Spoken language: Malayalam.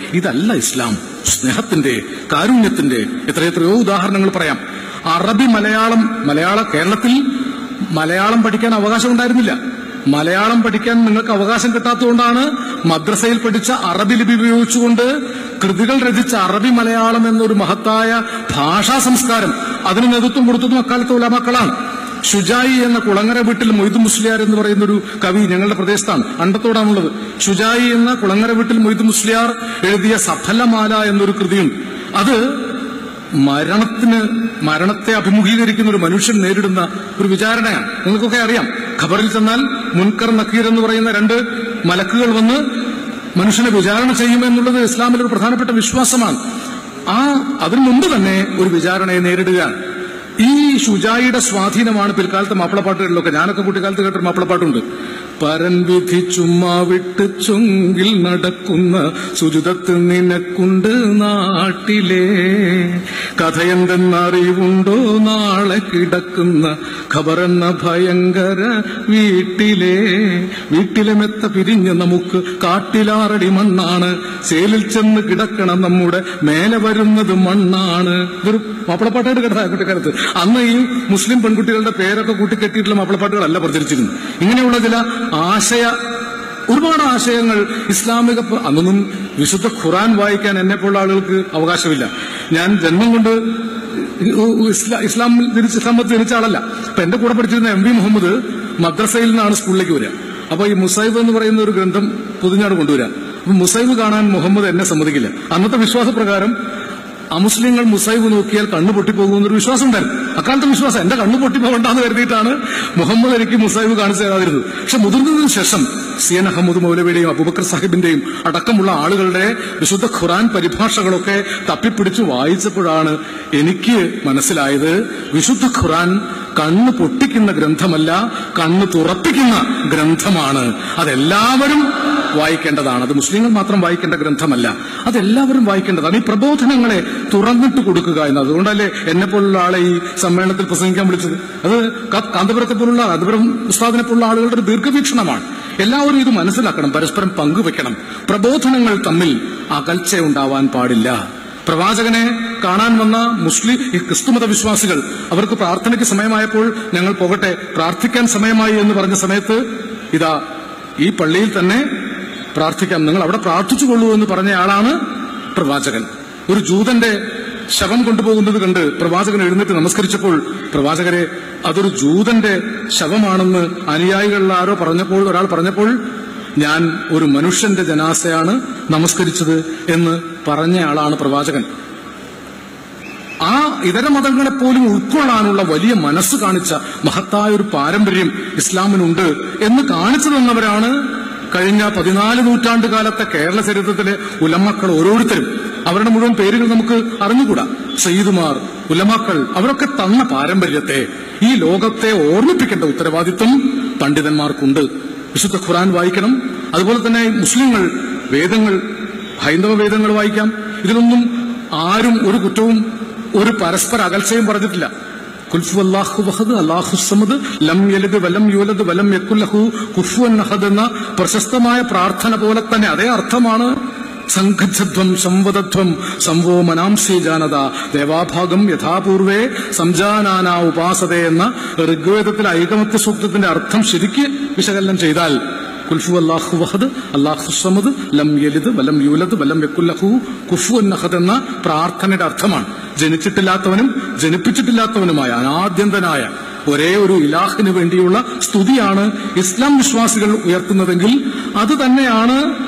ഇതല്ല ഇസ്ലാം സ്നേഹത്തിന്റെ കാരുണ്യത്തിന്റെ എത്രയെത്രയോ ഉദാഹരണങ്ങൾ പറയാം അറബി മലയാളം മലയാള കേരളത്തിൽ മലയാളം പഠിക്കാൻ അവകാശം ഉണ്ടായിരുന്നില്ല മലയാളം പഠിക്കാൻ നിങ്ങൾക്ക് അവകാശം കിട്ടാത്തതുകൊണ്ടാണ് മദ്രസയിൽ പഠിച്ച അറബി ലിപി ഉപയോഗിച്ചുകൊണ്ട് കൃതികൾ രചിച്ച അറബി മലയാളം എന്നൊരു മഹത്തായ ഭാഷാ സംസ്കാരം അതിന് നേതൃത്വം കൊടുത്തതും അക്കാലത്തെ ഉലമാക്കളാണ് ഷുജായി എന്ന കുളങ്ങര വീട്ടിൽ മൊയ്തു മുസ്ലിയാർ എന്ന് പറയുന്ന ഒരു കവി ഞങ്ങളുടെ പ്രദേശത്താണ് അണ്ടത്തോടാണുള്ളത് ഷുജായി എന്ന കുളങ്ങര വീട്ടിൽ മൊയ്തു മുസ്ലിയാർ എഴുതിയ സഫലമാല എന്നൊരു കൃതിയുണ്ട് അത് മരണത്തിന് മരണത്തെ അഭിമുഖീകരിക്കുന്ന ഒരു മനുഷ്യൻ നേരിടുന്ന ഒരു വിചാരണയാണ് നിങ്ങൾക്കൊക്കെ അറിയാം ഖബറിൽ ചെന്നാൽ മുൻകർ നക്കീർ എന്ന് പറയുന്ന രണ്ട് മലക്കുകൾ വന്ന് മനുഷ്യനെ വിചാരണ ചെയ്യുമെന്നുള്ളത് ഇസ്ലാമിൽ ഒരു പ്രധാനപ്പെട്ട വിശ്വാസമാണ് ആ അതിനു മുമ്പ് തന്നെ ഒരു വിചാരണയെ നേരിടുകയാണ് ഈ ഷുജായിയുടെ സ്വാധീനമാണ് പിൽക്കാലത്തെ മാപ്പിളപ്പാട്ടുകളിലൊക്കെ ഞാനൊക്കെ കുട്ടിക്കാലത്ത് കേട്ടൊരു മാപ്പിളപ്പാട്ടുണ്ട് പരൻ വിധി ചുമ്മാ വിട്ട് ചൊങ്കിൽ നടക്കുന്ന സുജിതത്ത് നിനക്കുണ്ട് നാട്ടിലെ കഥയെന്തെന്നറിവുണ്ടോ നാളെ കിടക്കുന്ന ഖബറെന്ന ഭയങ്കര വീട്ടിലെ വീട്ടിലെ മെത്ത പിരിഞ്ഞ് നമുക്ക് കാട്ടിലാറടി മണ്ണാണ് ചേലിൽ ചെന്ന് കിടക്കണം നമ്മുടെ മേലെ വരുന്നത് മണ്ണാണ് ഇതൊരു മാപ്പിളപ്പാട്ടായിട്ട് കേട്ടതാ കുട്ടിക്കാലത്ത് അന്ന് ഈ മുസ്ലിം പെൺകുട്ടികളുടെ പേരൊക്കെ കൂട്ടിക്കെട്ടിയിട്ടുള്ള മാപ്പിളപ്പാട്ടുകളല്ല പ്രചരിച്ചിരുന്നു ഇങ്ങനെയുള്ള ചില ആശയ ഒരുപാട് ആശയങ്ങൾ ഇസ്ലാമിക പ- അന്നൊന്നും വിശുദ്ധ ഖുറാൻ വായിക്കാൻ എന്നെ പോലുള്ള ആളുകൾക്ക് അവകാശമില്ല ഞാൻ ജന്മം കൊണ്ട് ഇസ്ലാ- ഇസ്ലാം തിരിച്ച് ഇസ്ലാമത്ത് ജനിച്ച ആളല്ല അപ്പൊ എന്റെ കൂടെ പഠിച്ചിരുന്ന എം വി മുഹമ്മദ് മദ്രസയിൽ നിന്നാണ് സ്കൂളിലേക്ക് വരിക അപ്പൊ ഈ മുസൈബ് എന്ന് പറയുന്ന ഒരു ഗ്രന്ഥം പൊതിഞ്ഞാട് കൊണ്ടുവരിക അപ്പൊ മുസൈബ് കാണാൻ മുഹമ്മദ് എന്നെ സമ്മതിക്കില്ല അന്നത്തെ വിശ്വാസപ്രകാരം അമുസ്ലിങ്ങൾ മുസൈബ് നോക്കിയാൽ കണ്ണു പൊട്ടിപ്പോകുമെന്നൊരു വിശ്വാസം ഉണ്ടായിരുന്നു അക്കാലത്തെ വിശ്വാസം എന്റെ കണ്ണു പൊട്ടിപ്പോകണ്ടെന്ന് കരുതിയിട്ടാണ് മുഹമ്മദ് എനിക്ക് മുസൈബ് കാണിച്ചു തരാതിരുന്നത് പക്ഷെ മുതിർന്നതിന് ശേഷം സി എൻ അഹമ്മദ് മൗലവിയുടെയും അബൂബക്കർ സാഹിബിന്റെയും അടക്കമുള്ള ആളുകളുടെ വിശുദ്ധ ഖുറാൻ പരിഭാഷകളൊക്കെ തപ്പിപ്പിടിച്ച് വായിച്ചപ്പോഴാണ് എനിക്ക് മനസ്സിലായത് വിശുദ്ധ ഖുറാൻ കണ്ണ് പൊട്ടിക്കുന്ന ഗ്രന്ഥമല്ല കണ്ണ് തുറപ്പിക്കുന്ന ഗ്രന്ഥമാണ് അതെല്ലാവരും വായിക്കേണ്ടതാണ് അത് മുസ്ലിങ്ങൾ മാത്രം വായിക്കേണ്ട ഗ്രന്ഥമല്ല അതെല്ലാവരും വായിക്കേണ്ടതാണ് ഈ പ്രബോധനങ്ങളെ തുറന്നിട്ട് കൊടുക്കുക എന്നത് അതുകൊണ്ടല്ലേ എന്നെ പോലുള്ള ആളെ ഈ സമ്മേളനത്തിൽ പ്രസംഗിക്കാൻ വിളിച്ചത് അത് ക- കാന്തപുരത്തെ പോലുള്ള കാന്തപുരം ഉസ്താദിനെ പോലുള്ള ആളുകളുടെ ഒരു ദീർഘവീക്ഷണമാണ് എല്ലാവരും ഇത് മനസ്സിലാക്കണം പരസ്പരം പങ്കുവെക്കണം പ്രബോധനങ്ങൾ തമ്മിൽ അകൽച്ച ഉണ്ടാവാൻ പാടില്ല പ്രവാചകനെ കാണാൻ വന്ന മുസ്ലിം ഈ ക്രിസ്തുമത വിശ്വാസികൾ അവർക്ക് പ്രാർത്ഥനയ്ക്ക് സമയമായപ്പോൾ ഞങ്ങൾ പോകട്ടെ പ്രാർത്ഥിക്കാൻ സമയമായി എന്ന് പറഞ്ഞ സമയത്ത് ഇതാ ഈ പള്ളിയിൽ തന്നെ പ്രാർത്ഥിക്കാം നിങ്ങൾ അവിടെ പ്രാർത്ഥിച്ചുകൊള്ളൂ എന്ന് പറഞ്ഞ ആളാണ് പ്രവാചകൻ ഒരു ജൂതന്റെ ശവം കൊണ്ടുപോകുന്നത് കണ്ട് പ്രവാചകൻ എഴുന്നേറ്റ് നമസ്കരിച്ചപ്പോൾ പ്രവാചകരെ അതൊരു ജൂതന്റെ ശവമാണെന്ന് അനുയായികളിൽ ആരോ പറഞ്ഞപ്പോൾ ഒരാൾ പറഞ്ഞപ്പോൾ ഞാൻ ഒരു മനുഷ്യന്റെ ജനാസയാണ് നമസ്കരിച്ചത് എന്ന് പറഞ്ഞ ആളാണ് പ്രവാചകൻ ആ ഇതര മതങ്ങളെ പോലും ഉൾക്കൊള്ളാനുള്ള വലിയ മനസ്സ് കാണിച്ച മഹത്തായ ഒരു പാരമ്പര്യം ഇസ്ലാമിനുണ്ട് എന്ന് കാണിച്ചു തന്നവരാണ് കഴിഞ്ഞ പതിനാല് നൂറ്റാണ്ട് കാലത്തെ കേരള ചരിത്രത്തിലെ ഉലമക്കൾ ഓരോരുത്തരും അവരുടെ മുഴുവൻ പേരുകൾ നമുക്ക് അറിഞ്ഞുകൂടാ സയ്യിദുമാർ ഉലമാക്കൾ അവരൊക്കെ തന്ന പാരമ്പര്യത്തെ ഈ ലോകത്തെ ഓർമ്മിപ്പിക്കേണ്ട ഉത്തരവാദിത്വം പണ്ഡിതന്മാർക്കുണ്ട് വിശുദ്ധ ഖുറാൻ വായിക്കണം അതുപോലെ തന്നെ മുസ്ലിങ്ങൾ വേദങ്ങൾ ഹൈന്ദവ വേദങ്ങൾ വായിക്കാം ഇതിലൊന്നും ആരും ഒരു കുറ്റവും ഒരു പരസ്പര അകൽച്ചയും പറഞ്ഞിട്ടില്ല കുൽഫു അല്ലാഹു വഹദ് അല്ലാഹു സമദ് ലം യലിദ് വലം യൂലദ് വലം യക്കുല്ലഹു കുഫുവൻ അഹദ് എന്ന പ്രശസ്തമായ പ്രാർത്ഥന പോലെ തന്നെ അതേ അർത്ഥമാണ് സംഘധ്വം സംവദധ്വം സംവോ മനാംസി ജാനത ദേവാഭാഗം യഥാപൂർവേ സംജാനാന ഉപാസത എന്ന ഋഗ്വേദത്തിലെ ഐകമത്യ സൂക്തത്തിന്റെ അർത്ഥം ശരിക്ക് വിശകലനം ചെയ്താൽ കുൽഫു അല്ലാഹു വഹദ് അല്ലാഹു സമദ് ലം യലിദ് വലം യൂലദ് വലം യക്കുല്ലഹു കുഫു നഹദ് എന്ന പ്രാർത്ഥനയുടെ അർത്ഥമാണ് ജനിച്ചിട്ടില്ലാത്തവനും ജനിപ്പിച്ചിട്ടില്ലാത്തവനുമായ അനാദ്യന്തനായ ഒരേ ഒരു ഇലാഹിന് വേണ്ടിയുള്ള സ്തുതിയാണ് ഇസ്ലാം വിശ്വാസികൾ ഉയർത്തുന്നതെങ്കിൽ അത് തന്നെയാണ്